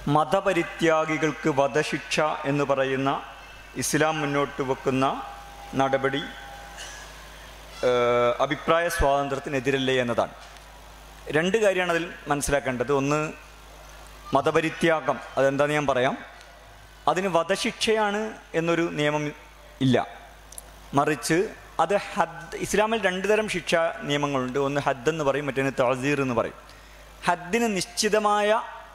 മതപരിത്യാഗികൾക്ക് വധശിക്ഷ എന്ന് പറയുന്ന ഇസ്ലാം മുന്നോട്ട് വെക്കുന്ന നടപടി ഏഹ്, അഭിപ്രായ സ്വാതന്ത്ര്യത്തിനെതിരല്ലേ എന്നതാണ് രണ്ട് കാര്യമാണ് അതിൽ മനസ്സിലാക്കേണ്ടത് ഒന്ന് മതപരിത്യാഗം അതെന്താണെന്ന് ഞാൻ പറയാം അതിന് വധശിക്ഷയാണ് എന്നൊരു നിയമം ഇല്ല മറിച്ച് അത് ഹദ് ഇസ്ലാമിൽ രണ്ട് തരം ശിക്ഷ നിയമങ്ങളുണ്ട് ഒന്ന് ഹദ് എന്ന് പറയും മറ്റൊന്ന് തസീർ എന്ന് പറയും ഹദ്ദിന് നിശ്ചിതമായ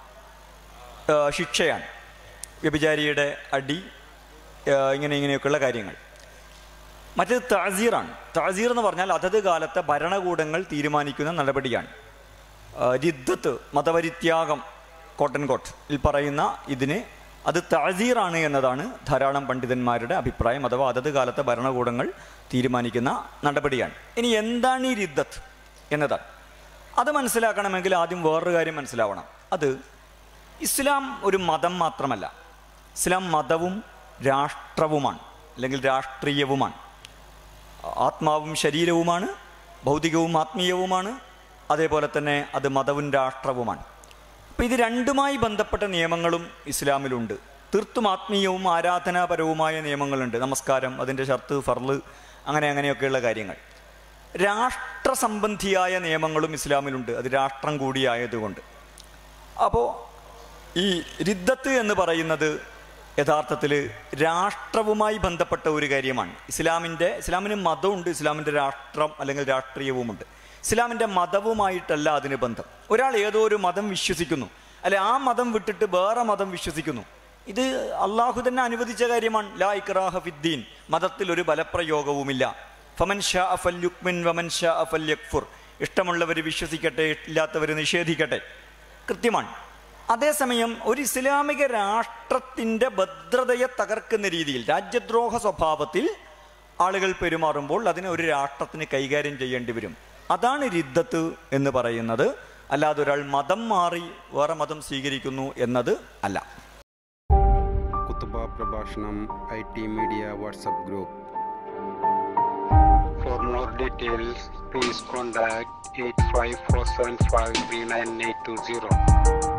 ആ, ശിക്ഷയാണ് വ്യഭിചാരിയുടെ അടി ആ, ഇങ്ങനെ ഇങ്ങനെയൊക്കെയുള്ള കാര്യങ്ങൾ മറ്റേത് തസീറാണ് തസീർ എന്ന് പറഞ്ഞാൽ അതത് കാലത്തെ ഭരണകൂടങ്ങൾ തീരുമാനിക്കുന്ന നടപടിയാണ് ആ, രിദ്ദത്ത് മതപരിത്യാഗം കോട്ടൻ കോട്ടിൽ പറയുന്ന ഇതിന് അത് തസീറാണ് എന്നതാണ് ധാരാളം പണ്ഡിതന്മാരുടെ അഭിപ്രായം അഥവാ അതത് കാലത്തെ ഭരണകൂടങ്ങൾ തീരുമാനിക്കുന്ന നടപടിയാണ് ഇനി എന്താണ് ഈ രിദ്ദത്ത് എന്നതാണ് അത് മനസ്സിലാക്കണമെങ്കിൽ ആദ്യം വേറൊരു കാര്യം മനസ്സിലാവണം അത് ഇസ്ലാം ഒരു മതം മാത്രമല്ല ഇസ്ലാം മതവും രാഷ്ട്രവുമാണ് അല്ലെങ്കിൽ രാഷ്ട്രീയവുമാണ് ആത്മാവും ശരീരവുമാണ് ഭൗതികവും ആത്മീയവുമാണ് അതേപോലെ തന്നെ അത് മതവും രാഷ്ട്രവുമാണ് അപ്പോൾ ഇത് രണ്ടുമായി ബന്ധപ്പെട്ട നിയമങ്ങളും ഇസ്ലാമിലുണ്ട് തീർത്തും ആത്മീയവും ആരാധനാപരവുമായ നിയമങ്ങളുണ്ട് നമസ്കാരം അതിൻ്റെ ഷർത്ത് ഫർള് അങ്ങനെ അങ്ങനെയൊക്കെയുള്ള കാര്യങ്ങൾ രാഷ്ട്ര സംബന്ധിയായ നിയമങ്ങളും ഇസ്ലാമിലുണ്ട് അത് രാഷ്ട്രം കൂടിയായതുകൊണ്ട് അപ്പോൾ ഈ രിദ്ദത്ത് എന്ന് പറയുന്നത് യഥാർത്ഥത്തിൽ രാഷ്ട്രവുമായി ബന്ധപ്പെട്ട ഒരു കാര്യമാണ് ഇസ്ലാമിൻ്റെ ഇസ്ലാമിന് മതമുണ്ട് ഇസ്ലാമിൻ്റെ രാഷ്ട്രം അല്ലെങ്കിൽ രാഷ്ട്രീയവുമുണ്ട് ഇസ്ലാമിൻ്റെ മതവുമായിട്ടല്ല അതിന് ബന്ധം ഒരാൾ ഏതോ ഒരു മതം വിശ്വസിക്കുന്നു അല്ലെ ആ മതം വിട്ടിട്ട് വേറെ മതം വിശ്വസിക്കുന്നു ഇത് അള്ളാഹു തന്നെ അനുവദിച്ച കാര്യമാണ് ലാ ഇക്രാഹ ഫിദ്ദീൻ മതത്തിൽ ഒരു ബലപ്രയോഗവുമില്ല ഫമൻ ഷാ അഫൽ യുക്മിൻ വമൻ ഷാ അഫൽ യക്ഫുർ ഇഷ്ടമുള്ളവർ വിശ്വസിക്കട്ടെ ഇല്ലാത്തവർ നിഷേധിക്കട്ടെ കൃത്യമാണ് അതേസമയം ഒരു ഇസ്ലാമിക രാഷ്ട്രത്തിൻ്റെ ഭദ്രതയെ തകർക്കുന്ന രീതിയിൽ രാജ്യദ്രോഹ സ്വഭാവത്തിൽ ആളുകൾ പെരുമാറുമ്പോൾ അതിനെ ഒരു രാഷ്ട്രത്തിന് കൈകാര്യം ചെയ്യേണ്ടി വരും അതാണ് രിദ്ദത്ത് എന്ന് പറയുന്നത് അല്ലാതെ ഒരാൾ മതം മാറി വേറെ മതം സ്വീകരിക്കുന്നു എന്നത് അല്ല കുത്തുബ പ്രഭാഷണം I T media WhatsApp group For more details, please contact 85475 39820.